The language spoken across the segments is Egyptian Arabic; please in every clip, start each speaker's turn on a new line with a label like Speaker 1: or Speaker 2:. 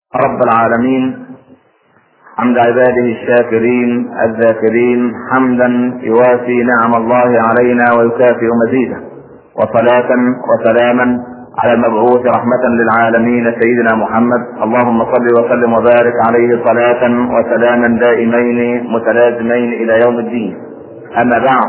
Speaker 1: رب العالمين حمد عباده الشاكرين الذاكرين حمدا يوافي نعم الله علينا ويكافئ مزيده وصلاة وسلاما على المبعوث رحمة للعالمين سيدنا محمد اللهم صل وسلم وبارك عليه صلاة وسلاما دائمين متلازمين إلى يوم الدين أما بعد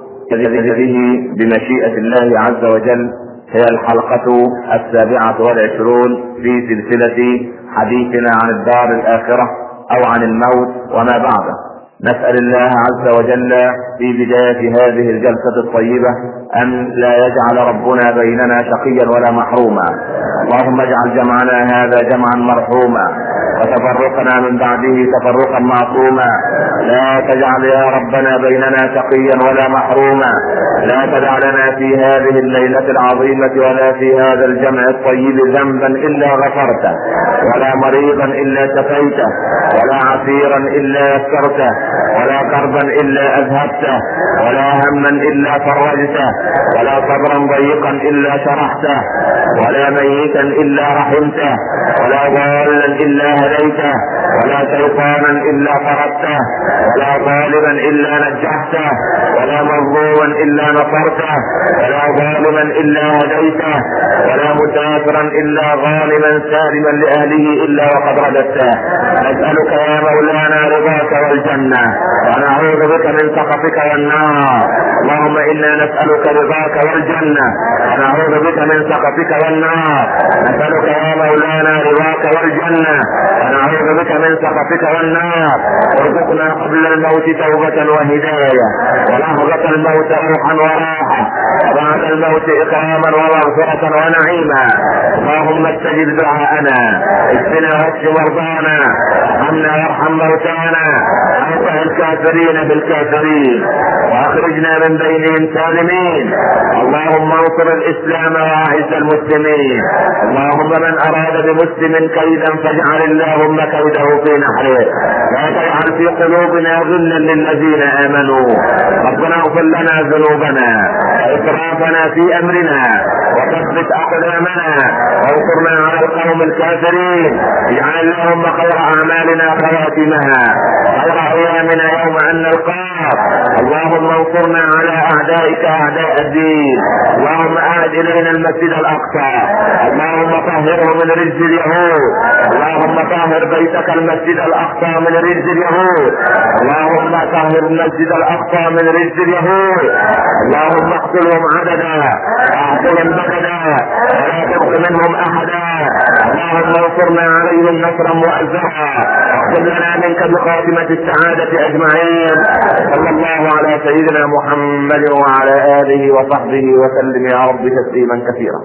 Speaker 1: هذه بمشيئة الله عز وجل هي الحلقة السابعة والعشرون في سلسلة حديثنا عن الدار الآخرة أو عن الموت وما بعده نسأل الله عز وجل في بداية هذه الجلسة الطيبة أن لا يجعل ربنا بيننا شقيا ولا محروما اللهم اجعل جمعنا هذا جمعا مرحوما وتفرقنا من بعده تفرقا معصوما لا تجعل يا ربنا بيننا شقيا ولا محروما لا تدع لنا في هذه الليلة العظيمة ولا في هذا الجمع الطيب ذنبا إلا غفرته ولا مريضا إلا شفيته ولا عسيرا إلا يسرته ولا كربا إلا أذهبته ولا هما إلا فرجته ولا صبرا ضيقا إلا شرحته ولا ميتا إلا رحمته ولا ضالا إلا هديته ولا شيطانا إلا طردته ولا ظالما إلا نجحته ولا مظلوما إلا نصرته ولا ظالما إلا هديته ولا مسافرا إلا ظالما سالما لأهله إلا وقد رددته نسألك يا مولانا رضاك والجنة ونعوذ بك من سخطك والنار اللهم إنا نسألك رضاك والجنة ونعوذ بك من سخطك والنار نسألك يا مولانا رضاك والجنة ونعوذ بك من سخطك والنار ارزقنا قبل الموت توبة وهداية ولحظة الموت روحا وراحة وبعد الموت إكراما ومغفرة ونعيما اللهم استجب دعاءنا اشفنا واشف مرضانا ارحمنا وارحم موتانا انصح الكافرين بالكافرين واخرجنا من بينهم سالمين اللهم انصر الاسلام واعز المسلمين اللهم من اراد بمسلم كيدا فاجعل اللهم كيده في نحره لا تجعل في قلوبنا غلا للذين امنوا ربنا اغفر لنا ذنوبنا واسرافنا في امرنا وثبت اقدامنا وانصرنا على القوم الكافرين اجعل اللهم خير اعمالنا خواتمها خير ايامنا يوم ان نلقاك اللهم انصرنا على اعدائك اعداء الدين اللهم اعد الينا المسجد الاقصى اللهم طهره من رجز اليهود اللهم طهر بيتك المسجد الاقصى من رجز اليهود اللهم طهر المسجد الاقصى من رجز اليهود اللهم اقتلهم عددا واعطهم بددا ولا تبق منهم احدا اللهم انصرنا عليهم نصرا مؤزرا اغفر لنا منك بخاتمة السعادة اجمعين صلى الله على سيدنا محمد وعلى اله وصحبه وسلم يا رب تسليما كثيرا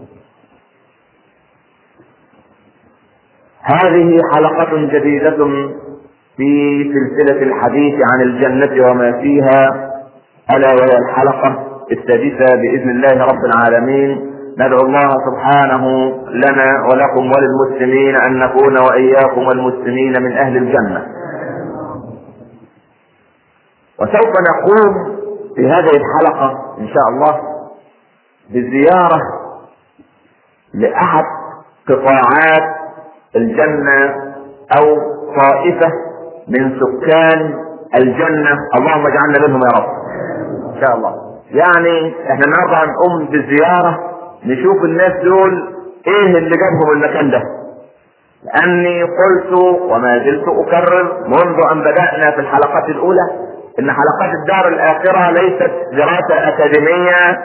Speaker 1: هذه حلقة جديدة في سلسلة الحديث عن الجنة وما فيها ألا وهي الحلقة السادسة بإذن الله رب العالمين ندعو الله سبحانه لنا ولكم وللمسلمين أن نكون وإياكم والمسلمين من أهل الجنة وسوف نقوم في هذه الحلقة إن شاء الله بزيارة لأحد قطاعات الجنة أو طائفة من سكان الجنة اللهم اجعلنا منهم يا رب إن شاء الله يعني احنا النهارده هنقوم بزيارة نشوف الناس دول ايه اللي جابهم المكان ده لاني قلت وما زلت اكرر منذ ان بدانا في الحلقات الاولى ان حلقات الدار الاخره ليست دراسه اكاديميه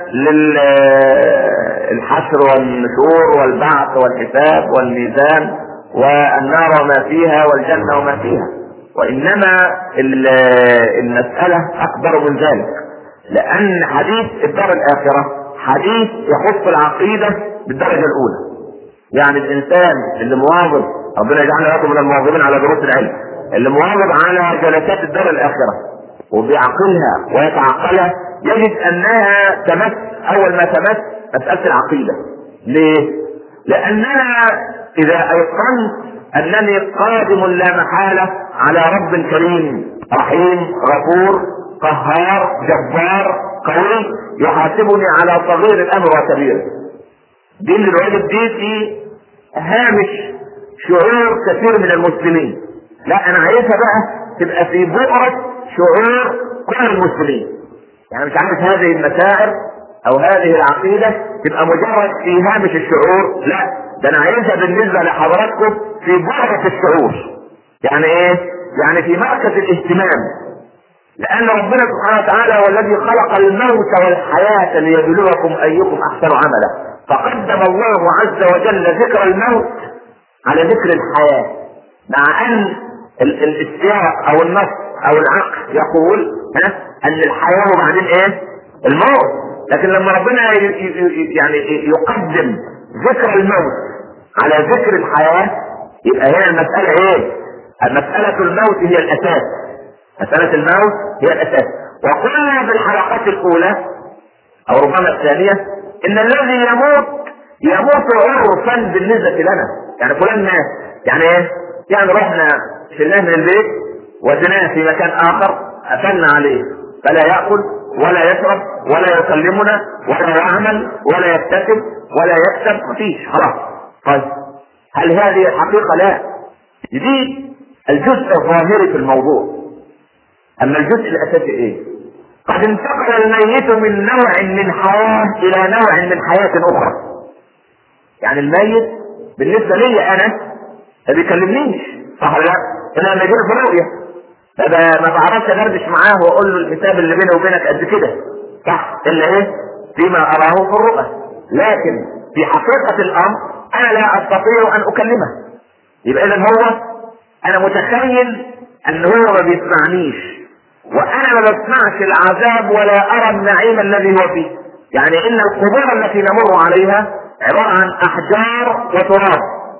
Speaker 1: للحشر والنشور والبعث والحساب والميزان والنار وما فيها والجنه وما فيها وانما المساله اكبر من ذلك لان حديث الدار الاخره حديث يخص العقيده بالدرجه الاولى يعني الانسان اللي مواظب ربنا يجعلنا لكم من المواظبين على دروس العلم اللي مواظب على جلسات الدار الاخره وبيعقلها ويتعقلها يجد انها تمس اول ما تمس مساله العقيده ليه؟ لاننا اذا ايقنت انني قادم لا محاله على رب كريم رحيم غفور قهار جبار قوي يحاسبني على صغير الامر وكبيره دي اللي الواجب دي في هامش شعور كثير من المسلمين لا انا عايزها بقى تبقى في بؤرة شعور كل المسلمين يعني مش عارف هذه المشاعر او هذه العقيدة تبقى مجرد في هامش الشعور لا ده انا عايزها بالنسبة لحضراتكم في بؤرة الشعور يعني ايه يعني في مركز الاهتمام لان ربنا سبحانه وتعالى هو الذي خلق الموت والحياة ليبلوكم ايكم احسن عملا فقدم الله عز وجل ذكر الموت على ذكر الحياة مع ان السياق او النص او العقل يقول ها ان الحياة وبعدين ايه الموت لكن لما ربنا يعني يقدم ذكر الموت على ذكر الحياة يبقى هنا المسألة ايه مسألة الموت هي الاساس مسألة الموت هي الاساس وقلنا في الحلقات الاولى او ربما الثانية ان الذي يموت يموت عرفا بالنسبة لنا يعني فلان مات يعني ايه يعني رحنا شلناه من البيت ودناه في مكان اخر قفلنا عليه فلا ياكل ولا يشرب ولا يكلمنا ولا يعمل ولا يكتسب ولا يكسب مفيش خلاص طيب هل هذه الحقيقة لا دي الجزء الظاهري في الموضوع اما الجزء الاساسي ايه قد انتقل الميت من نوع من حياة الى نوع من حياة اخرى يعني الميت بالنسبة لي انا ما بيكلمنيش صح ولا لا؟ انا لما يجي في رؤية ما بعرفش ادردش معاه واقول له الحساب اللي بيني وبينك قد كده صح الا ايه؟ فيما اراه في الرؤى لكن في حقيقة الامر انا لا استطيع ان اكلمه يبقى اذا هو انا متخيل ان هو ما بيسمعنيش وانا ما بسمعش العذاب ولا ارى النعيم الذي هو فيه يعني ان القبور التي نمر عليها عبارة عن احجار وتراب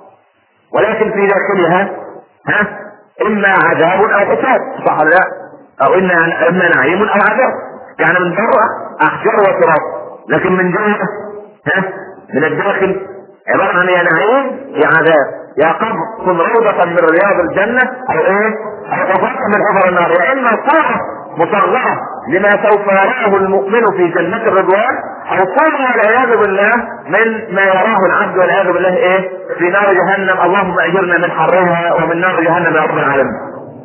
Speaker 1: ولكن في داخلها ها اما عذاب او عتاب صح ولا لا؟ او اما اما نعيم او عذاب يعني من بره احجار وتراب لكن من جوه ها من الداخل عبارة عن يا نعيم يا عذاب يا قبر كن روضة من رياض الجنة او ايه او حفرة من حفر النار يا اما صورة مصغرة لما سوف يراه المؤمن في جنة الرضوان او صورة والعياذ بالله من ما يراه العبد والعياذ بالله ايه في نار جهنم اللهم اجرنا من حرها ومن نار جهنم يا رب العالمين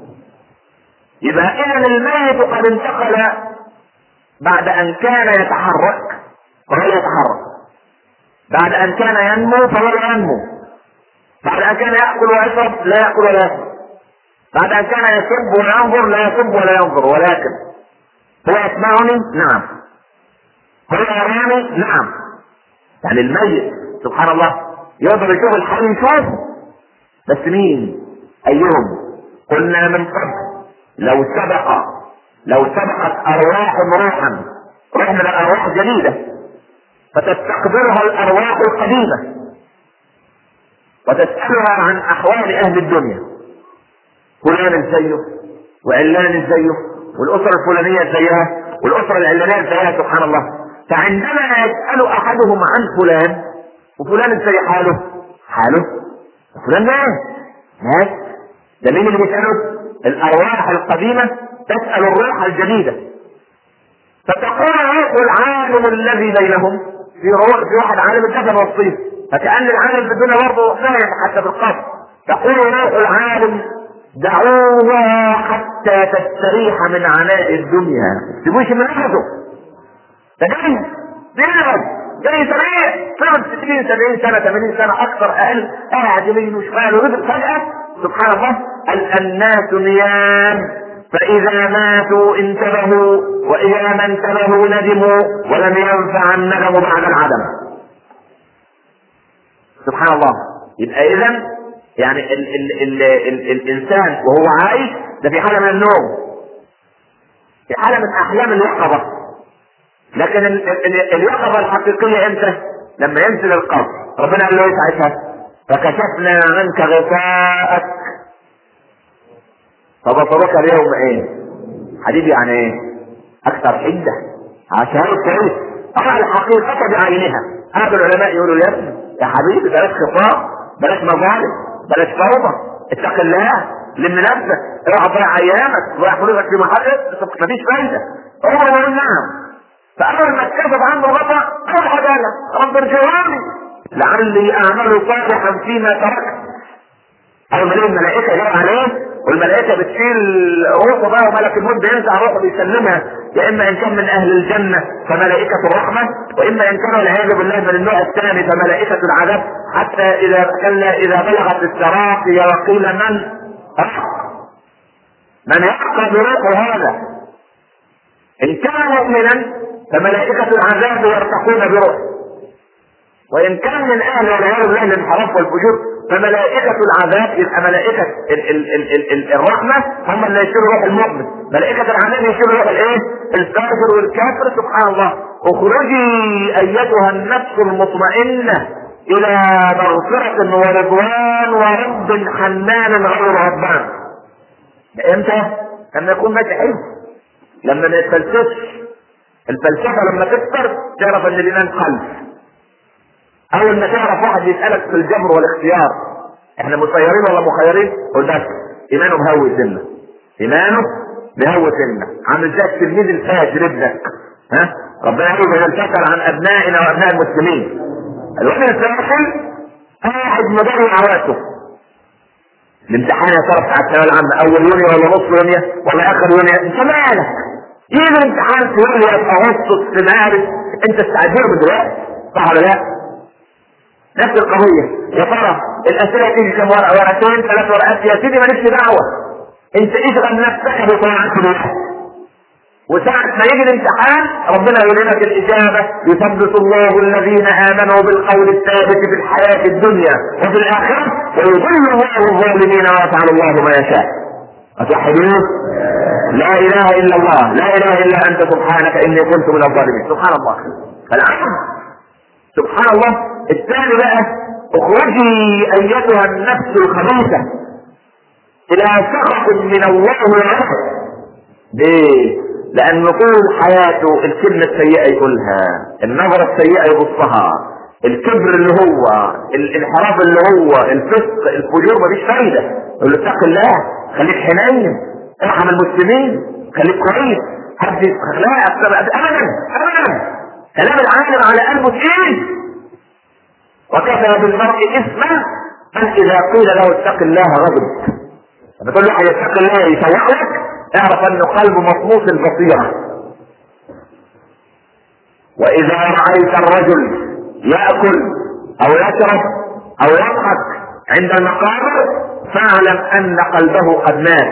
Speaker 1: يبقى اذا الميت قد انتقل بعد ان كان يتحرك وهو يتحرك بعد ان كان ينمو فهو ينمو بعد ان كان ياكل ويشرب لا ياكل ولا يشرب بعد ان كان يسب وينظر لا يسب ولا ينظر ولكن هو يسمعني نعم هو يراني نعم يعني الميت سبحان الله يقدر يشوف الحي يشوف بس مين ايهم قلنا من قبل لو سبق لو سبقت ارواح روحا روح من الارواح جديده فتستقبلها الارواح القديمه وتسألها عن أحوال أهل الدنيا فلان زيه وعلان زيه والأسرة الفلانية زيها والأسرة العلانية زيها سبحان الله فعندما يسأل أحدهم عن فلان وفلان زي حاله حاله فلان مات مات ده مين اللي بيسأله؟ الأرواح القديمة تسأل الروح الجديدة فتقول روح العالم الذي بينهم في روح في واحد عالم الدفن والصيف فكأن العالم في الدنيا برضه فاهم حتى بالقبر تقول روح العالم دعوها حتى تستريح من عناء الدنيا تبوش من نفسه ده جاي بيلعب جاي سريع فقط 60 70 سنه 80 سنه اكثر اقل قاعد يمين وشمال ورزق فجاه سبحان الله الناس نيام فإذا ماتوا انتبهوا وإذا ما انتبهوا ندموا ولم ينفع الندم بعد العدم سبحان الله يبقى إذا يعني ال ال ال ال الإنسان وهو عايش ده في حالة من النوم في حالة من أحلام اليقظة لكن ال ال اليقظة الحقيقية إمتى؟ لما ينزل القبر ربنا قال له إيه ساعتها؟ فكشفنا عنك غطاءك فبصرك اليوم ايه حبيبي يعني ايه اكثر حدة عشان كويس ارى الحقيقة بعينها هذا العلماء يقولوا يا ابني يا حبيبي بلاش خطاب بلاش مظالم بلاش فوضى اتق الله لم نفسك اوعى تضيع ايامك وضيع فلوسك في محل مفيش فايدة هو يقول نعم فاول ما اتكشف عنه غطا روح بالك رب ارجعوني لعلي اعمل صالحا فيما تركت اول ما الملائكه جايه عليه والملائكه بتشيل روحه بقى وملك الموت بينزع روحه بيسلمها يا اما ان كان من اهل الجنه فملائكه الرحمه واما ان كان والعياذ بالله من النوع الثاني فملائكه العذاب حتى اذا كلا اذا بلغت التراقي وقيل من من يحفظ بروحه هذا ان كان مؤمنا فملائكه العذاب يرتقون بروحه وان كان من اهل والعياذ بالله الانحراف والفجور فملائكة العذاب يبقى ملائكة ال ال ال ال ال الرحمة هم اللي يشيلوا روح المؤمن، ملائكة العذاب يشيلوا روح الايه؟ الكافر والكافر سبحان الله، اخرجي ايتها النفس المطمئنة الى مغفرة ورضوان ورب حنان غير ربان. امتى؟ لما يكون ماشي حلو. لما ما يتفلسفش. الفلسفة لما تكثر تعرف ان الايمان قلب. اول ما تعرف واحد يسالك في الجبر والاختيار احنا مسيرين ولا مخيرين قول بس ايمانه مهوي سنه ايمانه مهوي سنه عامل زي التلميذ الفاجر ابنك ها ربنا يقول وننتقل عن ابنائنا وابناء المسلمين الولد الفاشل قاعد مضيع عواته الامتحان يا ترى بتاع الثانويه العامه اول يونيو ولا نص يونيو ولا اخر يونيو انت مالك يجي الامتحان في يونيو في اغسطس في مارس انت استعجله من دلوقتي صح ولا لا؟ نفس القضية يا ترى الأسئلة تيجي كم ورقة ورقتين ثلاث ورقات يا سيدي مالكش دعوة أنت اشغل نفسك بطاعة الله وساعة ما يجي الامتحان ربنا يقول لك الإجابة يثبت الله الذين آمنوا بالقول الثابت في الحياة الدنيا وفي الآخرة ويضل الله الظالمين ويفعل الله ما يشاء أتوحدون لا إله إلا الله لا إله إلا أنت سبحانك إني كنت من الظالمين سبحان الله الآن سبحان الله الثاني بقى اخرجي ايتها النفس الخبيثة الى سخط من الله ورحمة ليه؟ لان طول حياته الكلمة السيئة يقولها النظرة السيئة يبصها الكبر اللي هو الانحراف اللي هو الفسق الفجور مفيش فايدة يقول له اتق الله خليك حنين ارحم المسلمين خليك كويس هدي اخلاقك ابدا ابدا كلام العالم على قلبه تقيل وكفى بالمرء اثما من اذا قيل له اتق الله غضب لما تقول له اتق الله يسوح لك اعرف انه قلبه مطموس البصيره واذا رايت الرجل ياكل او يشرب او يضحك عند المقابر فاعلم ان قلبه قد مات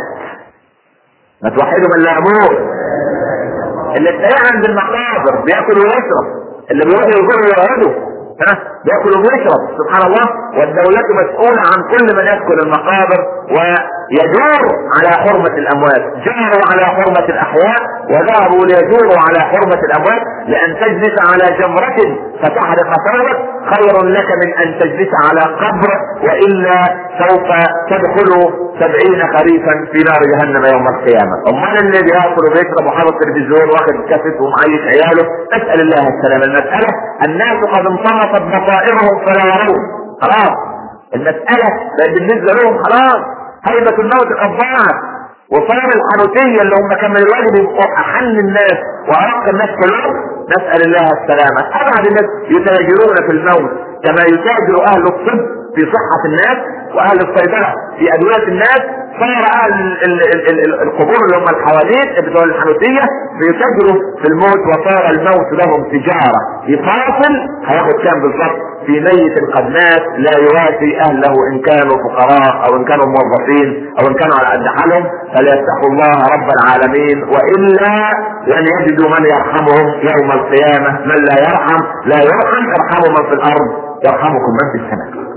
Speaker 1: ما توحدوا من لا يموت اللي تلاقيه عند المقابر بياكل ويشرب اللي بيروح يزور ويقعدوا ها بياكل ويشرب سبحان الله والدولة مسؤولة عن كل من يدخل المقابر ويجور على حرمة الأموات جاروا على حرمة الأحياء وذهبوا ليجوروا على حرمة الأموات لأن تجلس على جمرة فتحرق ثوبك خير لك من أن تجلس على قبر وإلا سوف تدخل سبعين خريفا في نار جهنم يوم القيامة أمال اللي بياكل وبيشرب وحاطط التلفزيون واخد كاسيت ومعيش عياله نسأل الله السلامة المسألة الناس قد انصرفت بصائرهم فلا يرون خلاص المسألة بالنسبة لهم خلاص هيبة الموت قد ضاعت وصار الحنوتية اللي هم كان من الواجب يبقوا أحن الناس وأرق الناس كلهم نسأل الله السلامة أبعد الناس يتاجرون في الموت كما يتاجر أهل الطب في صحة الناس وأهل الصيدلة في أدوية الناس صار اهل القبور اللي هم الحواديت بتوع الحنوتيه بيتاجروا في الموت وصار الموت لهم تجاره يفاصل هياخد كام بالظبط في ميت قد مات لا يوافي اهله ان كانوا فقراء او ان كانوا موظفين او ان كانوا على قد حالهم فليتقوا الله رب العالمين والا لن يجدوا من يرحمهم يوم القيامه من لا يرحم لا يرحم ارحموا من في الارض يرحمكم من في السماء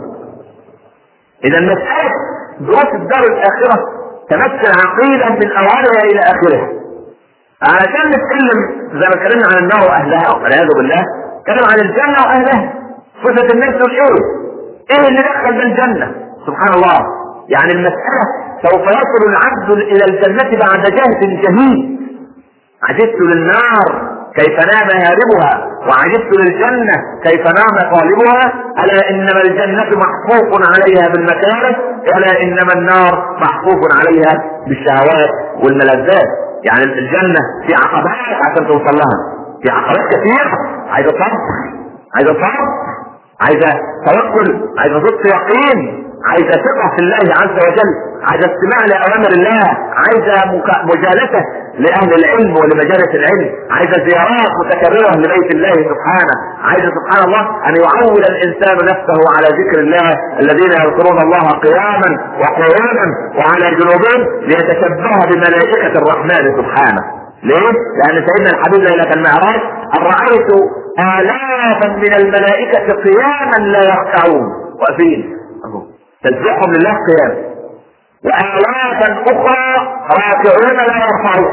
Speaker 1: اذا مساله دروس الدار الاخره تمثل عقيده من اولها الى اخرها علشان نتكلم زي ما اتكلمنا عن النار واهلها والعياذ بالله نتكلم عن الجنه واهلها صفه النفس والايه ايه اللي دخل بالجنه سبحان الله يعني المساله سوف يصل العبد الى الجنه بعد جهد جهيد عجبت للنار كيف نام هاربها وعجبت للجنة كيف نام طالبها ألا إنما الجنة محفوف عليها بالمكاره ألا إنما النار محفوف عليها بالشهوات والملذات يعني الجنة في عقبات عشان توصل لها في عقبات كثيرة عايزة صبر عايزة صبر عايزه توكل عايزه صدق يقين عايزه ثقه في الله عز وجل عايزه استماع لاوامر الله عايزه مجالسه لاهل العلم ولمجالس العلم عايزه زيارات متكرره لبيت الله سبحانه عايزه سبحان الله ان يعود الانسان نفسه على ذكر الله الذين يذكرون الله قياما وقعودا وعلى جنوبهم ليتشبه بملائكه الرحمن سبحانه ليه؟ لأن سيدنا الحبيب ليلة المعراج أن رأيت آلافا من الملائكة قياما لا يركعون واقفين تسبحهم لله قيام وآلافا أخرى راكعون لا يرفعون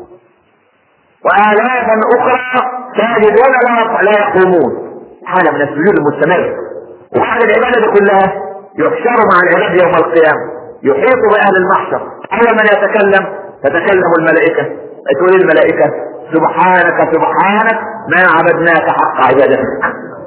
Speaker 1: وآلافا أخرى ساجدون لا لا يقومون حالة من السجود المستمر وحال العبادة دي كلها يحشر مع العباد يوم القيامة يحيط بأهل المحشر أول من يتكلم تتكلم الملائكة تقول الملائكة سبحانك سبحانك ما عبدناك حق عبادتك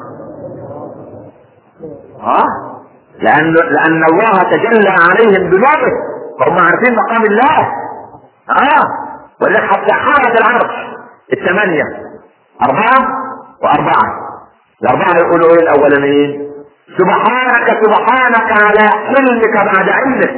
Speaker 1: ها لأن لأن الله تجلى عليهم بنوره فهم عارفين مقام الله اه ولذلك حتى حالة العرش الثمانية أربعة وأربعة الأربعة يقولوا إيه الأولانيين سبحانك سبحانك على حلمك بعد علمك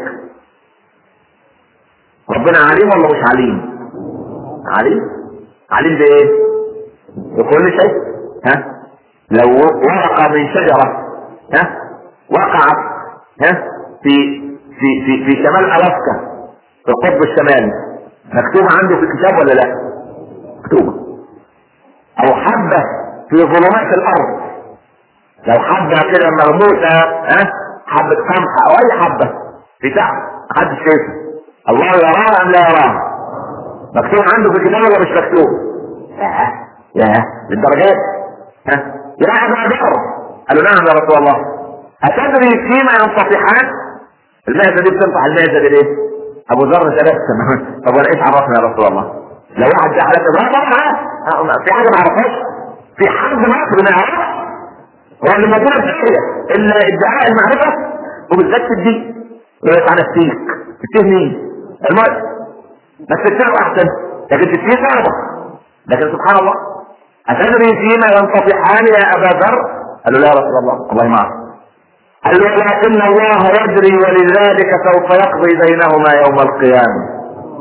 Speaker 1: ربنا عليم ولا مش عليم؟ عليم عليم بإيه؟ بكل شيء ها لو ورقة من شجرة ها وقعت ها في في في في شمال الاسكا في القطب الشمالي مكتوبه عنده في الكتاب ولا لا؟ مكتوبه او حبه في ظلمات الارض لو حبه كده مربوطه ها حبه قمح او اي حبه في تحت محدش شايفها الله يراها ام لا يراها؟ مكتوب عنده في الكتاب ولا مش مكتوب؟ لا لا للدرجات ها يا ابا بكر قالوا نعم يا رسول الله أتدري فيما ينطفحان؟ المعدة دي بتنطح المعدة دي ليه؟ أبو ذر تبسم طب وأنا إيش عرفنا يا رسول الله؟ لو واحد جه على لا طبعا في حاجة ما عرفهاش في حد مصر ما يعرفش هو اللي موجودة في الشيء إلا ادعاء المعرفة وبالذات في الدين يقول لك أنا السيك السيك مين؟ المرء بس السيك أحسن لكن السيك صعبة لكن سبحان الله أتدري فيما ينطفحان يا أبا ذر؟ قال له لا يا رسول الله والله ما أعرف قال ولكن الله يدري ولذلك سوف يقضي بينهما يوم القيامة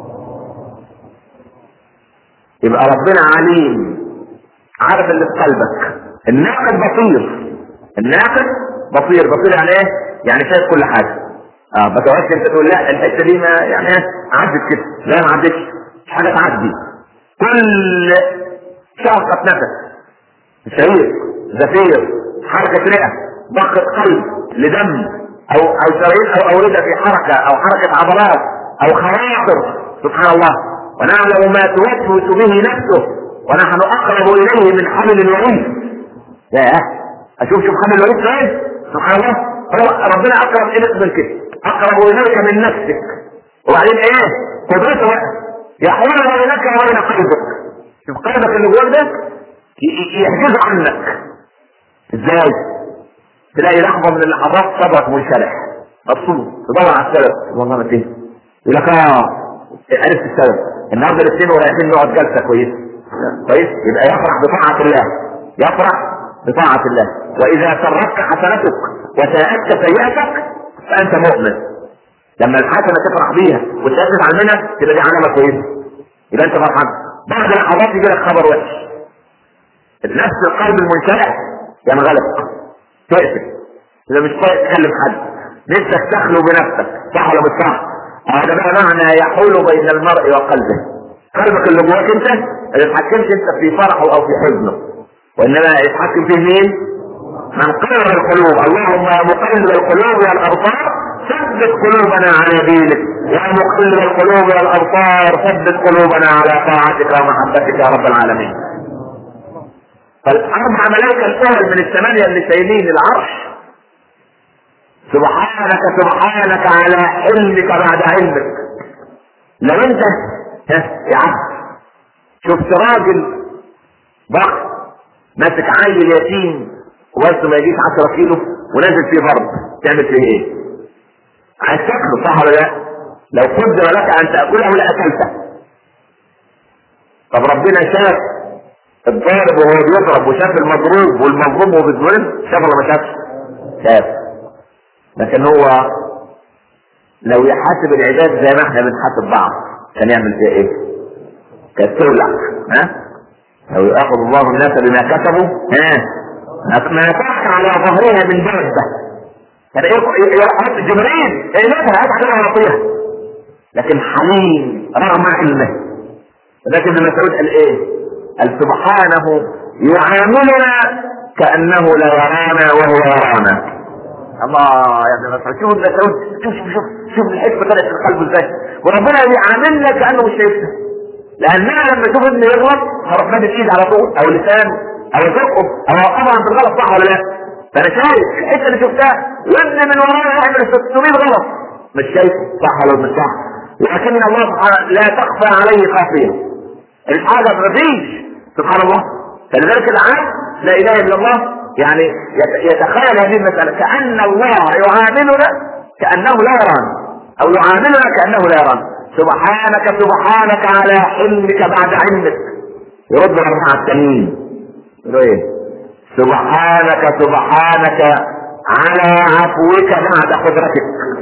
Speaker 1: يبقى ربنا عليم عارف اللي في قلبك الناقد بصير الناقد بصير بصير يعني ايه؟ يعني شايف كل حاجة اه ما تقعدش انت تقول لا الحته دي ما يعني ايه عدت كده لا ما عدتش مش حاجه تعدي كل شهقة نفس شهيق زفير حركة رئة ضغط قلب لدم او او شرايين او اورده في حركه او حركه عضلات او خواطر سبحان الله ونعلم ما توسوس به نفسه ونحن اقرب اليه من حبل الوريد يا اشوف شوف حبل الوريد فين سبحان الله هو ربنا اقرب اليك من كده اقرب اليك من نفسك وبعدين ايه قدرته بقى يحول بينك وبين قلبك شوف قلبك اللي جواك ده يحجزه عنك ازاي تلاقي لحظه من اللحظات صدرك منشرح مبسوط تدور على السبب والله ما تنسى يقول لك اه عرفت السبب النهارده الاثنين ورايحين نقعد جلسه كويسه كويس يبقى يفرح بطاعه الله يفرح بطاعه الله واذا سرتك حسنتك وساءتك سيئتك فانت مؤمن لما الحسنه تفرح بيها وتأسف منها تبقى دي علامه كويسه يبقى انت فرحان بعد لحظات يجي لك خبر وحش النفس القلب المنشرح ينغلق تقفل اذا مش طايق تكلم حد نفسك تخلو بنفسك صح ولا مش صح؟ هذا بقى معنى يحول بين المرء وقلبه قلبك اللي جواك انت ما تتحكمش انت في فرحه او في حزنه وانما يتحكم فيه مين؟ من قلب القلوب اللهم يا مقلب القلوب يا الابصار ثبت قلوبنا على دينك يا مقلب القلوب يا الابصار ثبت قلوبنا على طاعتك ومحبتك يا رب العالمين فالاربع ملائكه الاول من الثمانيه اللي شايلين العرش سبحانك سبحانك على علمك بعد علمك لو انت يا عبد شفت راجل ضخم ماسك عيل يتيم وزنه ما يجيش 10 كيلو ونازل فيه برد تعمل فيه ايه؟ عايز تاكله صح ولا لا؟ لو قدر لك ان تاكله لاكلته طب ربنا شاف الضارب وهو بيضرب وشاف المضروب والمظلوم وهو بيتظلم شاف ولا ما شافش؟ شاف لكن هو لو يحاسب العباد زي ما احنا بنحاسب بعض كان يعمل فيها ايه؟ كانت تولع ها؟ لو ياخذ الله الناس بما كسبوا ها؟ ما تحت على ظهرها من دابه كان يروح جبريل ايمتها هات عليها ويعطيها لكن حليم رغم علمه لكن ابن مسعود قال ايه؟ قال سبحانه يعاملنا كانه لا يرانا وهو يرانا الله يا ابن مسعود شوف ابن مسعود شوف شوف شوف شوف الحكمه طلعت في قلبه ازاي وربنا بيعاملنا كانه مش شايفنا لاننا لما نشوف ابني يغلط هروح مادد ايد على طول او لسان او زقه او اوقفه عند الغلط صح ولا لا؟ فانا شايف الحته اللي شفتها وابني من ورايا يعمل 600 غلط مش شايفه صح ولا مش صح؟ لكن الله سبحانه لا تخفى عليه خافيه الحاجه مفيش سبحان الله فلذلك العام لا اله الا الله يعني يتخيل هذه المسألة كأن الله يعاملنا كأنه لا يرانا أو يعاملنا كأنه لا يرانا سبحانك سبحانك على حلمك بعد علمك يرد الأربعة التانيين يقولوا إيه؟ سبحانك سبحانك على عفوك بعد قدرتك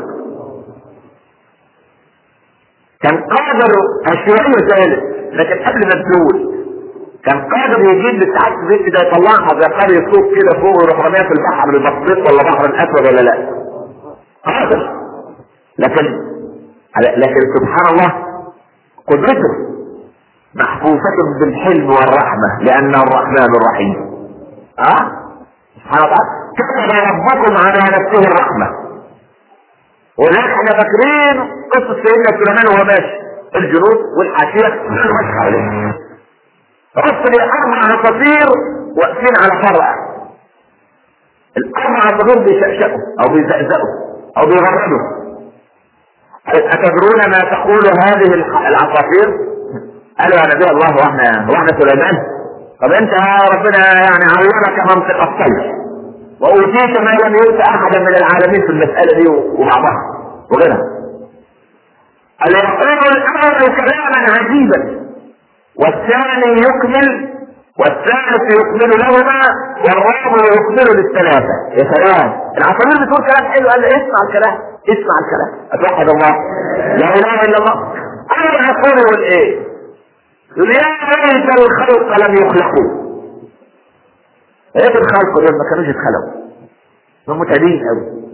Speaker 1: كان قادر الشيوعية ثالث لكن قبل ما تزول كان قادر يجيب بالساعات زي ده يطلعها زي قرية صوت كده فوق ويروح رميها في البحر البسيط ولا بحر الاسود ولا لا قادر لكن لكن سبحان الله قدرته محفوفة بالحلم والرحمة لأنه الرحمن الرحيم اه سبحان الله كتب ربكم على نفسه الرحمة ولكن احنا فاكرين قصة سيدنا سليمان وهو ماشي الجنود والحاشية ماشي حواليه رسل الاربع عصافير واقفين على فرع الاربع عصافير بيشقشقوا او بيزقزقوا او بيغردوا اتدرون ما تقول هذه العصافير قالوا يا نبي الله واحنا واحنا سليمان طب انت يا ربنا يعني علمك منطق الطير واوتيت ما لم يؤت احدا من العالمين في المساله دي وبعضها وغيرها قال يقول الامر كلاما عجيبا والثاني يكمل والثالث يكمل لهما والرابع يكمل للثلاثة يا سلام العصافير بتقول كلام حلو قال اسمع الكلام اسمع الكلام اتوحد الله لا اله الا الله انا العصفور يقول ايه يقول يا ليت الخلق لم يخلقوا ايه الخلق دول ما كانوش يتخلقوا هم متعبين قوي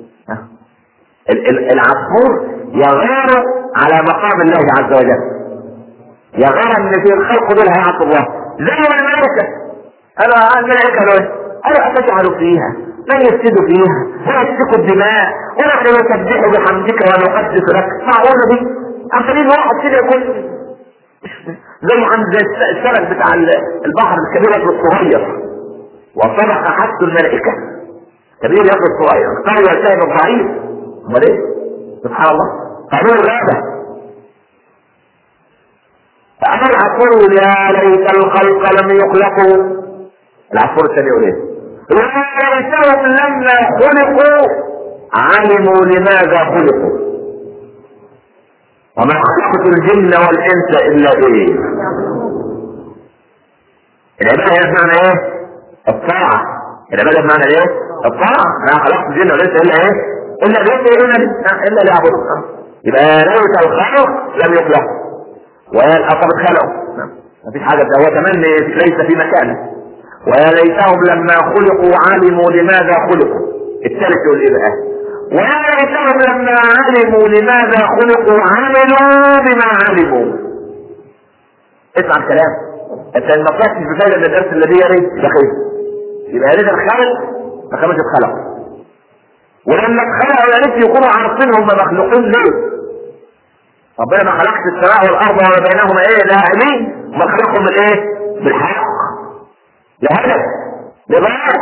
Speaker 1: العصفور يغار على مقام الله عز وجل يغار ان في الخلق دول هيعصوا الله زي الملائكة انا الملائكة دول انا اتجعل فيها من يفسد فيها ويسفك الدماء ونحن نسبح بحمدك ونقدس لك معقولة دي عشان واحد كده يقول زي عند السمك بتاع البحر الكبير الصغير وصدق حتى الملائكة كبير ياكل الصغير قالوا يا سيد الضعيف امال ايه سبحان الله قالوا الغابة فأما العصفور يا ليت الخلق لم يخلقوا العصفور الثاني يقول ايه؟ يا ليتهم لما خلقوا علموا لماذا خلقوا وما خلقت الجن والانس الا ايه؟ العباده بمعنى ايه؟ الطاعه العباده بمعنى ايه؟ الطاعه ما خلقت الجن والانس الا ايه؟ الا بيت الا ليعبدوا يبقى ليت الخلق لم يخلقوا ويا طب اتخلقوا ما فيش حاجه هو كمان ليس في مكانه ويا ليتهم لما خلقوا علموا لماذا خلقوا الثالث يقول ايه بقى ويا ليتهم لما علموا لماذا خلقوا عملوا بما علموا اسمع الكلام انت ما طلعتش بفايده من الدرس الذي يري دخيل يبقى يا ريت الخلق ما كانوش اتخلقوا ولما اتخلقوا يا ريت يكونوا عارفين هم مخلوقين ليه ربنا ما خلقش السماء والارض وما بينهما ايه لاعبين ما خلقهم من ايه بالحق لهدف لغاية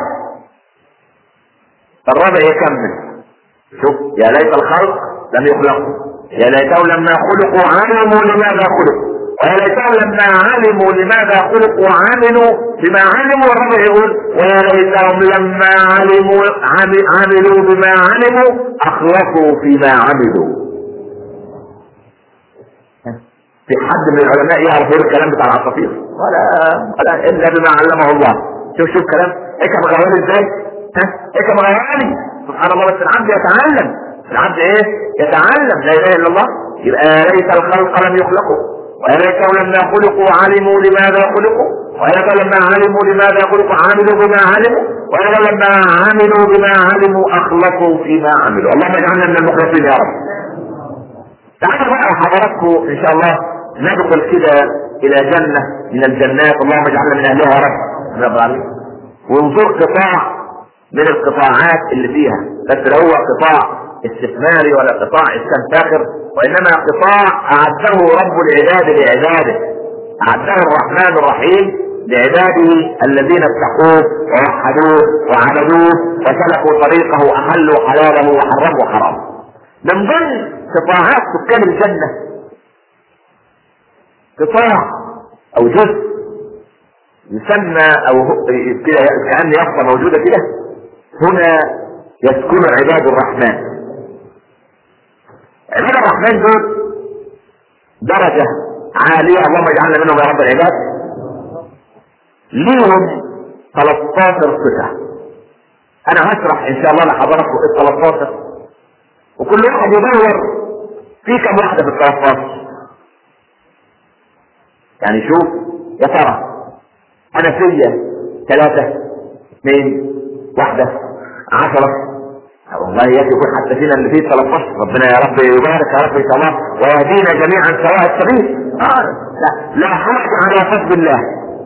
Speaker 1: الرابع يكمل شوف يا ليت الخلق لم يخلقوا يا ليتهم لما خلقوا علموا لماذا خلقوا ويا ليتهم لما علموا لماذا خلقوا عملوا بما علموا الرابع يقول ويا ليتهم لما علموا عملوا بما علموا اخلصوا فيما عملوا في حد من العلماء يعرف يقول الكلام بتاع العصافير ولا ولا الا بما علمه الله شوف شوف كلام حكم غيراني ازاي ها حكم غيراني سبحان الله بس العبد يتعلم العبد ايه يتعلم لا اله الا الله يبقى ليس الخلق لم يخلقوا وليس لما خلقوا علموا لماذا خلقوا وليس لما علموا لماذا خلقوا عملوا بما علموا وليس لما عملوا بما علموا اخلصوا فيما عملوا اللهم اجعلنا من المخلصين يا رب تعالوا بقى حضراتكم ان شاء الله ندخل كده الى جنة من الجنات اللهم اجعلنا من اهلها يا رب رب العالمين ونزور قطاع من القطاعات اللي فيها بس لا هو قطاع استثماري ولا قطاع اسكان فاخر وانما قطاع اعده رب العباد لعباده اعده الرحمن الرحيم لعباده الذين اتقوه ووحدوه وعبدوه وسلكوا طريقه احلوا حلاله وحرموا حرامه من ضمن قطاعات سكان الجنه قطاع او جزء يسمى او كده كان يافطه موجوده كده هنا يسكن عباد الرحمن عباد الرحمن دول درجة عالية اللهم اجعلنا منهم يا رب العباد ليهم 13 صفة انا هشرح ان شاء الله لحضراتكم ال 13 وكل واحد يدور في كم واحدة في ال 13 يعني شوف يا ترى انا فيا ثلاثة اثنين واحدة عشرة والله يكفي يكون حتى فينا اللي فيه 13 ربنا يا رب يبارك يا رب ان شاء الله ويهدينا جميعا سواء السبيل آه لا لا حرج على فضل الله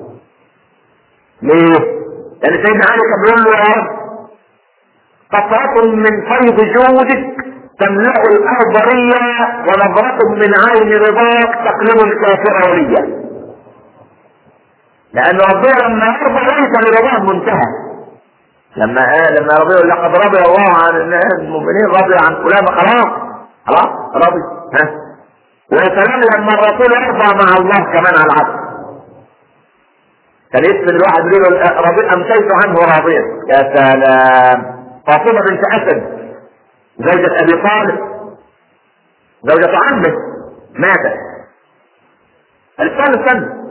Speaker 1: ليه؟ لان سيدنا علي كان بيقول له يا رب قطرة من فيض جودك تملأ الأرض ريا ونظرة من عين رضاك تقلب الكافر وليا لأن ربنا لما يرضى ليس لرضاه منتهى لما آه لما رضي لقد رضي الله عن الناس المؤمنين رضي عن فلان خلاص خلاص رضي ها ويا لما الرسول يرضى مع الله كمان على العبد كان يسند الواحد يقول له رضي امسيت عنه راضيا يا سلام فاطمه بنت اسد زوجة ابي طالب زوجة عمه ماتت الثاني سنة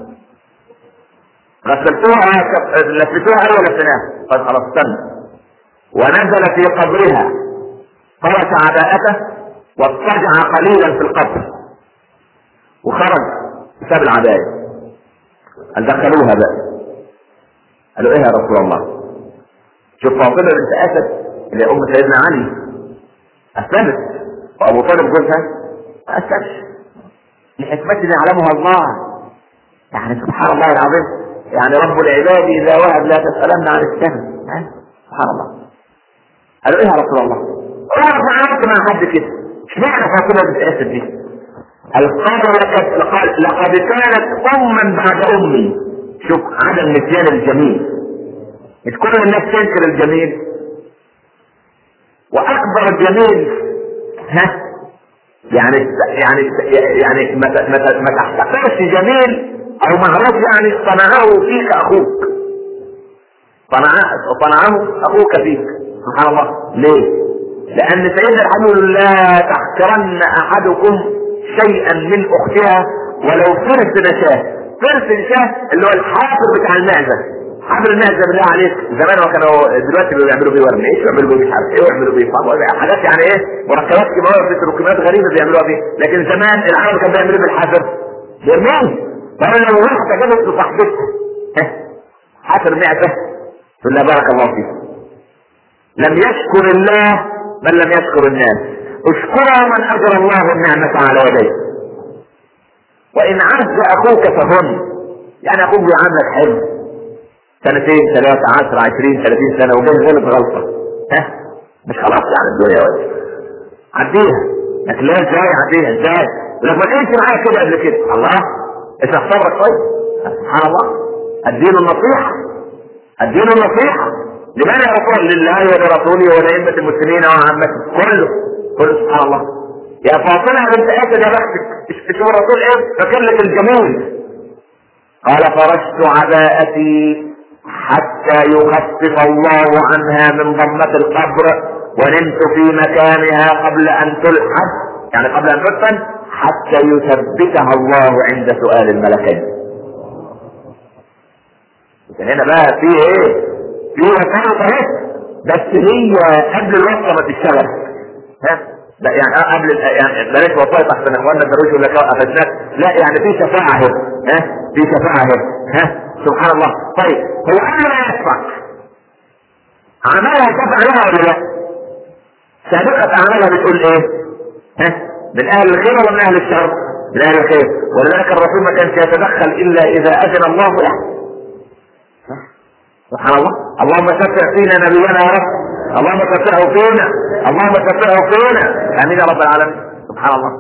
Speaker 1: غسلتوها لفتوها اول لفناها قد خلاص استنى ونزل في قبرها فرش عباءته واضطجع قليلا في القبر وخرج ساب العباية قال دخلوها بقى قالوا ايه يا رسول الله شوف فاطمة بنت اسد اللي ام سيدنا علي اسلمت وابو طالب جوزها ما اسلمش لحكمة يعلمها الله يعني سبحان الله العظيم يعني رب العباد اذا وهب لا تسألن عن السهم سبحان الله قالوا ايه يا رسول الله اعرف عملت مع حد كده اشمعنى فاطمه بنت اسد دي قال قال لقد كانت اما بعد امي شوف عدم نسيان الجميل مش كل الناس تنكر الجميل واكبر جميل ها يعني يعني يعني ما ما ما تحتقرش جميل او معروف يعني صنعه فيك اخوك صنعه صنعه اخوك فيك سبحان الله ليه لان سيدنا الحبيب لا تحقرن احدكم شيئا من اختها ولو فرس نشاه فرس نشاه اللي هو الحافر بتاع المعزه حبل المعزه بالله عليك زمان هو كانوا دلوقتي بيعملوا بيه ورميش ويعملوا بيه مش عارف ايه ويعملوا بيه حاجات يعني ايه مركبات كيماويه بتروكيمات غريبه بيعملوها بيه لكن زمان العرب كانوا بيعملوا بالحجر بيرميه فانا لو واحده جابت لصاحبتها حافر معزه تقول لها بارك الله فيك لم يشكر الله بل لم يشكر الناس اشكرها من اجر الله النعمة على يديه وان عز اخوك فهم يعني اخوك بيعاملك حلو سنتين ثلاثة عشر عشرين ثلاثين سنة وجاي غلط غلطة ها مش خلاص يعني الدنيا وجه عديها لكن لا ازاي عديها ازاي لما ما معايا كده قبل كده الله ايش صبرك طيب سبحان الله الدين النصيحة الدين النصيحة لمن يا رسول لله ولرسوله ولأئمة المسلمين وعامته كله كله سبحان الله يا فاطمة بنت اسد يا بختك شوف الرسول ايه فكر لك الجميل قال فرشت عباءتي حتى يخفف الله عنها من ضمة القبر ونمت في مكانها قبل ان تلحد يعني قبل ان تدفن حتى يثبتها الله عند سؤال الملكين هنا بقى في ايه في وسائل اهي بس هي قبل الوصفه ما تشتغل ها لا يعني آه قبل يعني بلاش وسائط احسن اخواننا الدرويش ولا قفزناك لا يعني في شفاعه اهي ها في شفاعه اهي ها سبحان الله طيب هو قبل ما يشفع عملها شفع لها ولا لا؟ سابقة أعمالها بتقول إيه؟ ها؟ من أهل الخير ولا من أهل الشر؟ من أهل الخير ولذلك الرسول ما كانش يتدخل إلا إذا أذن الله له سبحان الله اللهم شفع فينا نبينا يا رب اللهم شفعه فينا اللهم شفعه فينا امين يا رب العالمين سبحان الله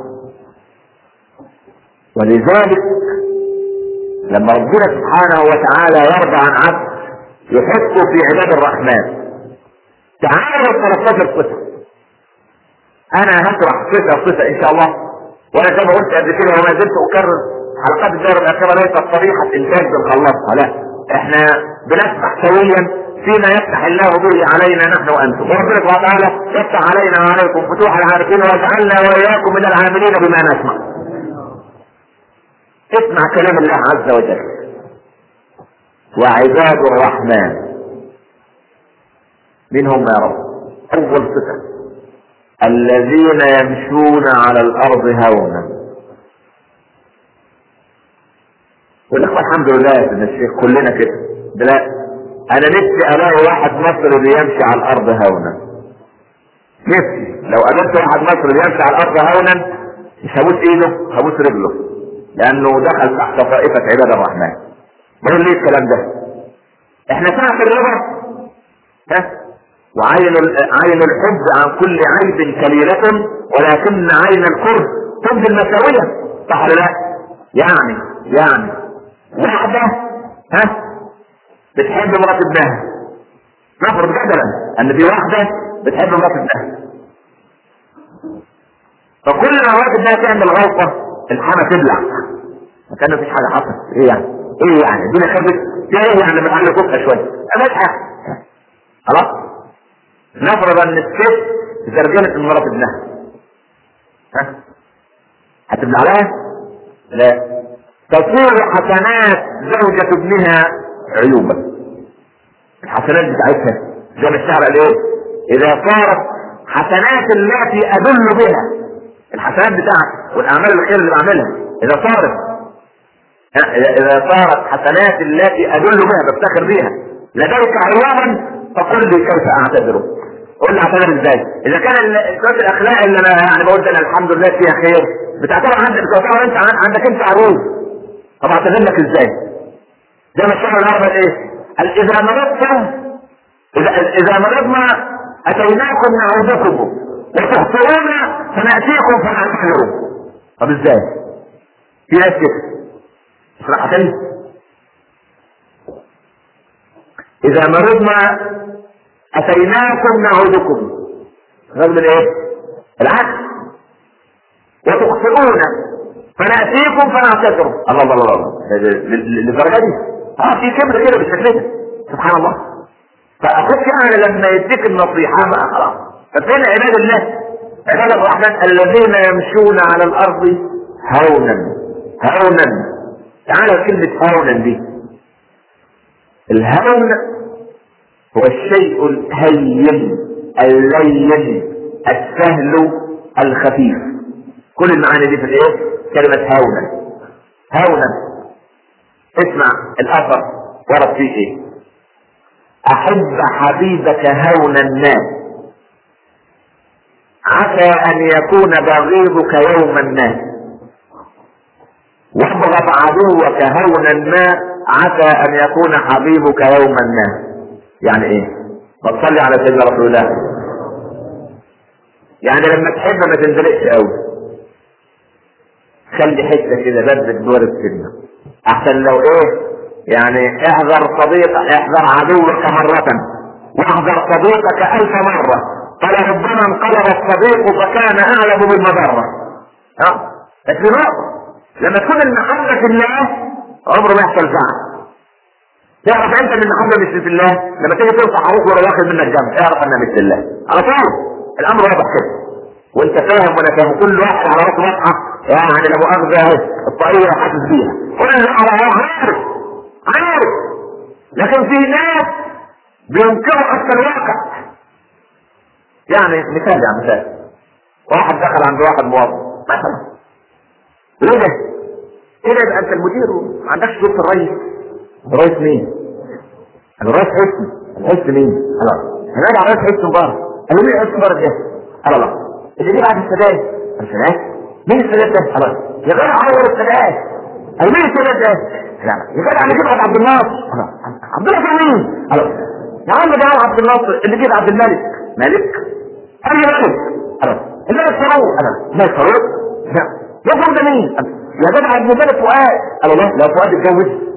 Speaker 1: ولذلك لما ربنا سبحانه وتعالى يرضى عن عبد يحطه في عباد الرحمن تعالوا 13 قصه انا هشرح قصه قصه ان شاء الله وانا زي ما قلت قبل كده وما زلت اكرر حلقات الدورة الاخيره ليست طريقه انتاج بنخلصها لا احنا بنسبح سويا فيما يفتح الله به علينا نحن وانتم وربنا سبحانه وتعالى يفتح علينا وعليكم فتوح العارفين ويجعلنا واياكم من العاملين بما نسمع اسمع كلام الله عز وجل وعباد الرحمن منهم يا رب اول صفه الذين يمشون على الارض هونا يقول لك الحمد لله يا ابن الشيخ كلنا كده لا انا نفسي الاقي واحد مصري بيمشي على الارض هونا نفسي لو قابلت واحد مصري بيمشي على الارض هونا مش هبوس ايده هبوس رجله لانه دخل تحت طائفه عباد الرحمن بقول ليه الكلام ده احنا ساعه الرضا ها وعين عين الحب عن كل عيب كبيرة ولكن عين الكره تبدي المساوية صح ولا لا؟ يعني يعني واحدة ها بتحب مرات ابنها نفرض جدلا ان في واحدة بتحب مرات ابنها فكل ما مرات ابنها تعمل غلطة الحما تبلع كان مفيش حاجة حصلت ايه يعني؟ ايه يعني؟ الدنيا خربت ايه يعني بتعلي كفها شوية مفيش حاجة خلاص نفرض ان الست ترجمت من مرات ابنها ها هتبنى عليها لا تصير حسنات زوجة ابنها عيوبا الحسنات بتاعتها زي ما الشعر قال ايه اذا صارت حسنات التي ادل بها الحسنات بتاعتي والاعمال الخير اللي بعملها اذا صارت اذا صارت حسنات التي ادل بها بفتخر بيها لديك عيوبا فقل لي كيف اعتذر قول لي اعتذر ازاي اذا كان شويه الاخلاق اللي انا يعني بقول انا الحمد لله فيها خير بتعتبر عندك بتعتبر انت عندك انت عروض طب اعتذر لك ازاي زي ما الشعر العربي ايه قال اذا مرضت اذا اذا مرضنا اتيناكم نعودكم وتخطئون فناتيكم فنعتذر طب ازاي في ناس كده اشرحها تاني اذا مرضنا اتيناكم نعودكم رغم الايه العكس وتخطئون فناتيكم فنعتذر الله الله الله الله للدرجه دي اه في كبر كده بالشكل ده سبحان الله فاخوك يعني لما يديك النصيحه ما خلاص ففين عباد الله عباد الرحمن الذين يمشون على الارض هونا هونا تعالى كلمه هونا دي الهون هو الشيء الهين اللين السهل الخفيف كل المعاني دي في الايه كلمة هونا هونا اسمع الاثر ورد فيه ايه احب حبيبك هونا ما عسى ان يكون بغيضك يوما ما وابغض عدوك هونا ما عسى ان يكون حبيبك يوما ما يعني ايه بتصلي على سيدنا رسول الله يعني لما تحب ما تنزلقش قوي خلي حته كده بدك دور السنه احسن لو ايه يعني احذر صديق احذر عدوك مرة واحذر صديقك الف مرة فلربما انقلب الصديق فكان اعلم بالمضرة ها لكن نقطة لما تكون المحبة في الله عمره ما يحصل زعل تعرف انت ان المحبة مش في الله لما تيجي تنصح اخوك ولا واخد منك جنب اعرف انها مش في الله على طول الامر واضح كده وانت فاهم وانا فاهم كل واحد على راسه واضحه يعني لا مؤاخذة اهي الطريقة حاسس بيها كل على عارف عارف لكن في ناس بينكروا حتى الواقع يعني مثال يعني مثال واحد دخل عند واحد موظف مثلا ايه ده؟ ايه ده انت المدير وما عندكش صوت الرئيس الرئيس مين؟ الرئيس حسني الحس مين؟ خلاص هنادي على الرئيس حسني مبارك قال له مين حسني مبارك ده؟ قال الله اللي جه بعد السادات السادات مين السادات ده؟ خلاص يا غير عمر السادات قال مين السادات ده؟ لا يا غير على جبهة عبد الناصر خلاص عبد الناصر مين؟ خلاص يا عم ده عبد الناصر اللي جه عبد الملك ملك قال لي ملك خلاص الملك فاروق انا ملك فاروق لا يا فاروق ده مين؟ يا جدع ابن ملك فؤاد قال الله لا فؤاد اتجوز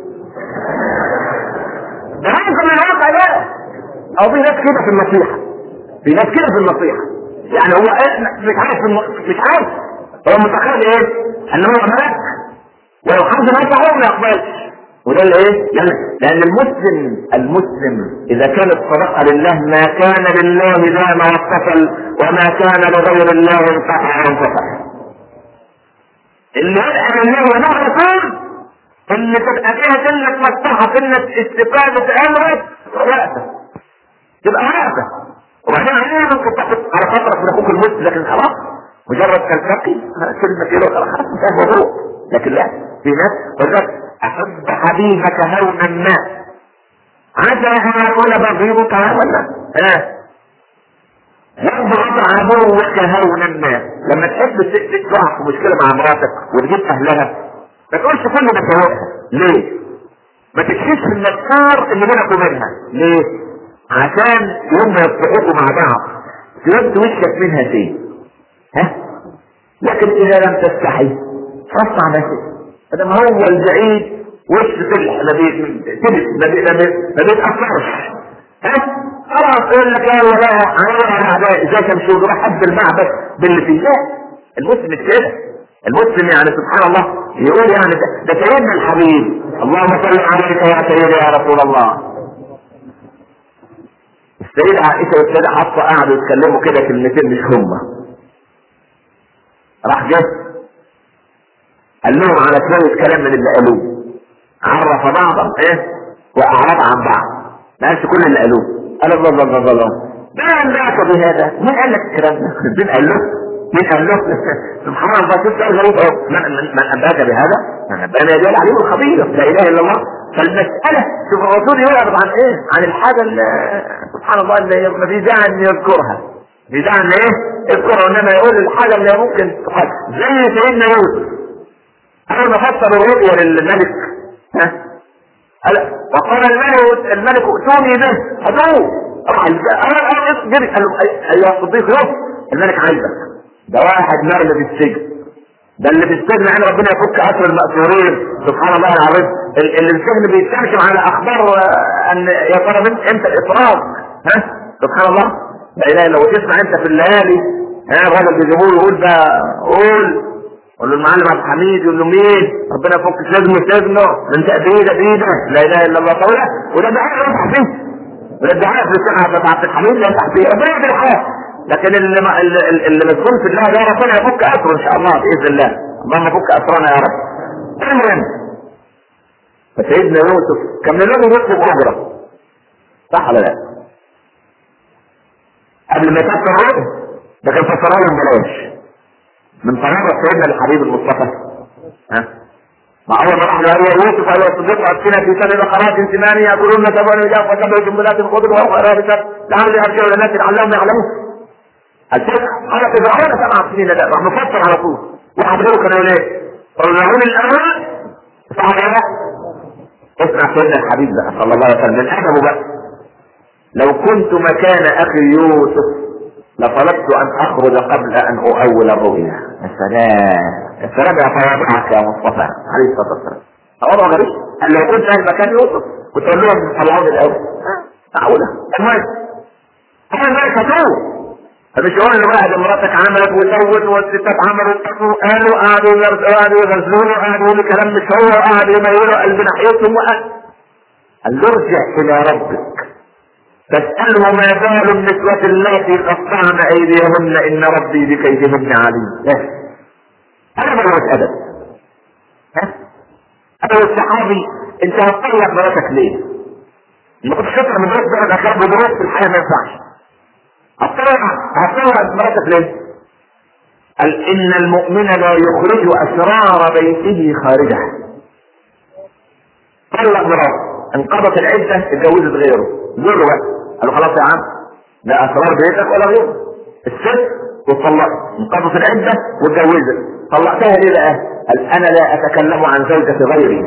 Speaker 1: ده هذا من الواقع ده او في ناس كده في النصيحة في ناس كده في النصيحة يعني هو إيه؟ مش عارف الم- مش عارف هو متخيل ايه ان هو ملك ولو حد نفعه ما يقبلش وده اللي ايه لان لان المسلم المسلم اذا كانت صدقه لله ما كان لله لا ما اتصل وما كان لغير الله انقطع وانفصل اللي يدعي لله ونهى رسول اللي تبقى فيها سنة مصلحة سنة استفادة امرك وقفة تبقى واقفة وبعدين علينا ممكن تاخد على فترة من اخوك المسلم لكن خلاص مجرد تلتقي كلمة كيلو خلاص انتهى الموضوع لكن لا في ناس تقول لك احب حبيبك هونا ما عسى ان يكون بغيضك هونا ها يبغض عدوك هونا ما لما تحب ت- ت- تقع في مشكلة مع مراتك وتجيب اهلها ما تقولش كل ما تهوقها ليه؟ ما تكشفش النفار اللي بينك وبينها ليه؟ عشان يوم ما يصبحوكوا مع بعض تود وشك منها فين؟ ها؟ لكن اذا لم تستحي فاصنع ما شئت هذا ما هو البعيد وش تلح ما بيتلف ما بي- ما بي- ما بيتأثرش ها؟ خلاص يقول لك يلا بقى انا اعداء ازاي تمشي وروح حد المعبد باللي فيه لا المسلم مش كده المسلم يعني سبحان الله يقول يعني ده, ده سيدنا الحبيب اللهم صل عليك يا سيدي يا رسول الله السيدة عائشة والسيدة حفصة قعدوا يتكلموا كده كلمتين مش هما راح جه قال لهم على شوية كلام من اللي قالوه عرف بعضا ايه واعرض عن بعض ما قالش كل اللي قالوه قال الله الله الله الله ما انبأك بهذا مين قال لك الكلام ده مين قال له مين قال له سبحان الله شوف سؤال غريب اهو من من من انبأك بهذا من انبأنا يدل عليه الخبير لا اله الا الله فالمسألة شوف الرسول يعرض عن ايه عن الحاجة اللي سبحان الله اللي ما في داعي ان يذكرها في داعي ان ايه يذكرها انما يقول الحاجة اللي ممكن تقال زي سيدنا يوسف اول ما فسر الرؤيا للملك ها قال وقال الملك الملك ائتوني به خذوه راح انا جري قال له أي- ايها الصديق يوسف الملك عايزك ده واحد مرمي في السجن ده اللي في السجن يعني ربنا يفك اسر المأسورين سبحان الله العظيم ال- اللي في السجن بيستمشم على اخبار آه، ان يا ترى من امتى الافراج ها سبحان الله لا اله الا هو تسمع انت في الليالي ها الراجل بيجيبوه يقول بقى قول قول له المعلم عبد الحميد يقول له مين ربنا يفك سجنه سجنه من تأبيده بيده لا اله الا الله طويلة وده دعاء يفتح فيه وده دعاء في الشيخ عبد الحميد لا يفتح فيه ربنا يفتح الحياة لكن اللي ما اللي, اللي مسؤول في الله ده ربنا يفك اسره ان شاء الله باذن الله اللهم فك اسرنا يا رب المهم فسيدنا يوسف كان من الذي يطلب اجره صح ولا لا؟ قبل ما يفسر الرؤيا ده كان فسرها لهم بلاش من طريقة سيدنا الحبيب المصطفى ها ما اول ما راح له يا يوسف ايها الصديق اتنا في سبع بقرات ثمان ياكلون سبع وجاف وسبع جنبلات خضر وهو رابطة لعلي ارجع الى الناس لعلهم يعلمون الشيخ قال في فرعون سبع سنين ده راح مفسر على طول واحد غيره كان يقول ايه؟ فرعون الاول صح ولا لا؟ اسمع سيدنا الحبيب بقى صلى الله عليه وسلم من ادبه بقى لو كنت مكان اخي يوسف لطلبت ان اخرج قبل ان اؤول الرؤيا يا سلام يا سلام يا تواضعك يا مصطفى عليه الصلاه والسلام تواضع غريب قال لو كنت انا مكان يوسف كنت اقول لهم طلعوني الاول معقوله المهم انا ما فتوه فمش يقول ان واحد مراتك عملت وسوت والستات عملت قالوا قعدوا يرسلوا قعدوا يغزلوا قعدوا يقولوا كلام مش هو قعدوا يميلوا قلب ناحيتهم وقال قال له ارجع الى ربك فاسأله ما بال النسوة اللاتي قطعن أيديهن إن ربي بكيدهن عليم. بس. انا ولا ادب ها انا والصحابي انت هتطلق مراتك ليه؟ ما كنتش تطلع من مراتك درجه اخلاق ودروس في الحياه ما ينفعش هتطلق هتطلق مراتك ليه؟ قال ان المؤمن لا يخرج اسرار بيته خارجه طلق مراته انقضت العده اتجوزت غيره جره بقى قال له خلاص يا عم لا اسرار بيتك ولا غيره الست وطلقت انقضت العده واتجوزت طلقتها ليه بقى؟ قال انا لا اتكلم عن زوجة غيري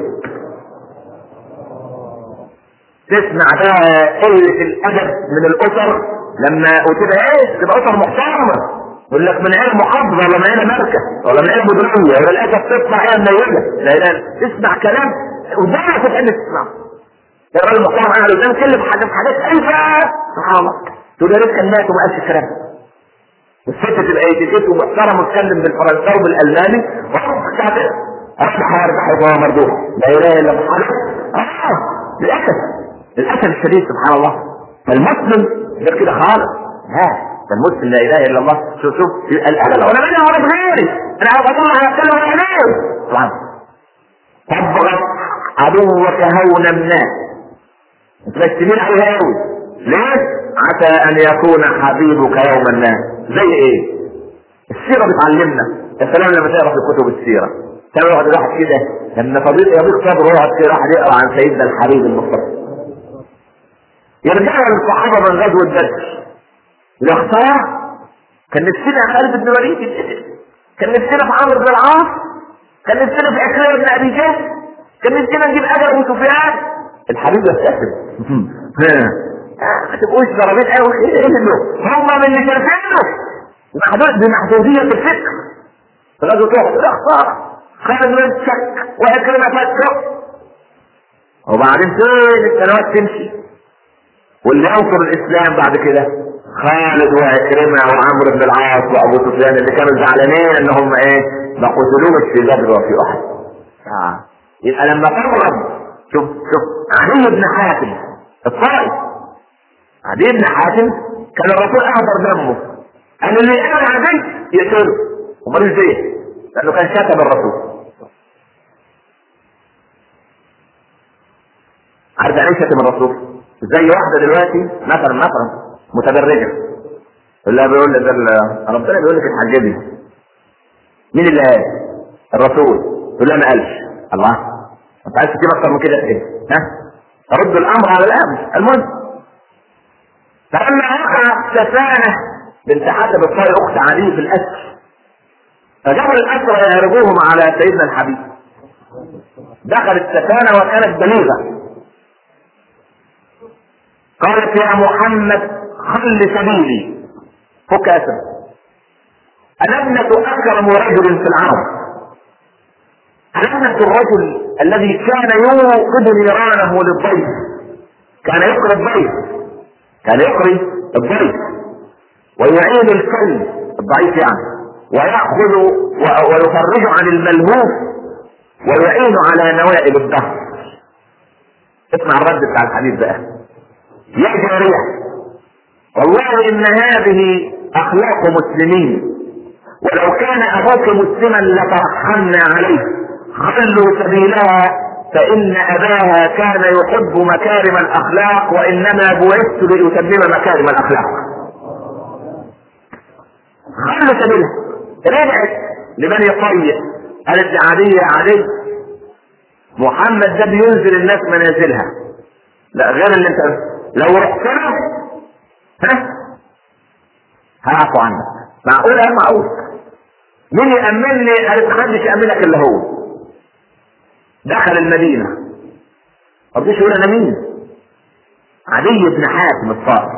Speaker 1: تسمع بقى قلة الادب من الاسر لما وتبقى ايه تبقى اسر محترمة يقول لك من عين محافظة ولا من عين مركز ولا من عين مدنية ولا للاسف تسمع عين ميتة لا لا تسمع كلام وده في العلم تسمعه يا راجل محترم انا قدام كل حاجات حاجات ايوه سبحان الله تقول يا ريت كان مات وما قالش الكلام الست تبقى يتكت ومحترم وتتكلم بالفرنساوي وبالالماني وحرب اصبح يربح وهو مردوح لا اله الا الله اه للاسف للاسف الشديد سبحان الله فالمسلم غير كده خالص ها ده المسلم لا اله الا الله شوف شوف انا لو انا منها ولا بغيري انا عاوز اطلع على اتكلم ولا غيري طبعا تبغت عدوك هونا ما انت مكتبين عليها قوي ليه؟ عسى ان يكون حبيبك يوما ما زي ايه؟ السيرة بتعلمنا يا سلام لما تقرا في كتب السيرة تلاقي واحد واحد كده لما فضيل يضيق صبره واحد كده راح يقرا عن سيدنا الحبيب المصطفى يرجع للصحابة من غزوة بدر الاختار كان نفسنا خالد بن وليد يتقتل كان نفسنا في عمرو بن العاص كان نفسنا في عكرمة بن ابي جهل كان نفسنا نجيب اجل ابو سفيان الحبيب يبتسم ما تبقوش ضربين قوي ايه ايه اللي هم من اللي شايفينه محدود بمحدودية الفكر غزوة احد لا خسارة خالد من الشك وعكرمة فتح وبعدين فين السنوات تمشي واللي ينصر الاسلام بعد كده خالد وعكرمة وعمرو بن العاص وابو سفيان اللي كانوا زعلانين ان هم ايه ما قتلوش في بدر وفي احد آه. يبقى لما تغرب شوف شوف علي بن حاتم الطائف علي بن حاتم كان الرسول اهدر دمه قال اللي يقبل على يقتله امال ازاي؟ لانه كان شتم الرسول عارف يعني ايه شتم الرسول؟ زي واحده دلوقتي مثلا مثلا متبرجه اللي بيقول لك ده ربنا بيقول لك اتحجبي مين اللي قال؟ الرسول يقول لها ما قالش الله انت عايز تجيب اكتر من كده ايه؟ ها؟ ترد الامر على الامر المهم فلما وقع سفانه بنت حسب الطائر اخت علي في الاسر فجبر الاسرى يهربوهم على سيدنا الحبيب دخلت سفانه وكانت بليغه قالت يا محمد خل سبيلي فك اسر انا ابنة اكرم رجل في العرب انا ابنة الرجل الذي كان يوقد نيرانه للضيف كان يقري الضيف كان يقري الضيف ويعين الكلب الضعيف يعني ويأخذ ويفرج عن الملهوف ويعين على نوائب الدهر اسمع الرد بتاع الحديث بقى يا جارية والله ان هذه اخلاق مسلمين ولو كان ابوك مسلما لترحمنا عليه خلوا سبيلها فان اباها كان يحب مكارم الاخلاق وانما بعثت لاتمم مكارم الاخلاق خلوا سبيلها رجعت لبني قرية قالت يا عادية يا عادية محمد ده بينزل الناس منازلها لا غير اللي انت لو رحت له ها هعفو عنك معقول يا معقول مين يأمنني قالت محدش يأمنك الا هو دخل المدينة ما رضيش يقول انا مين عدي بن حاتم الطائف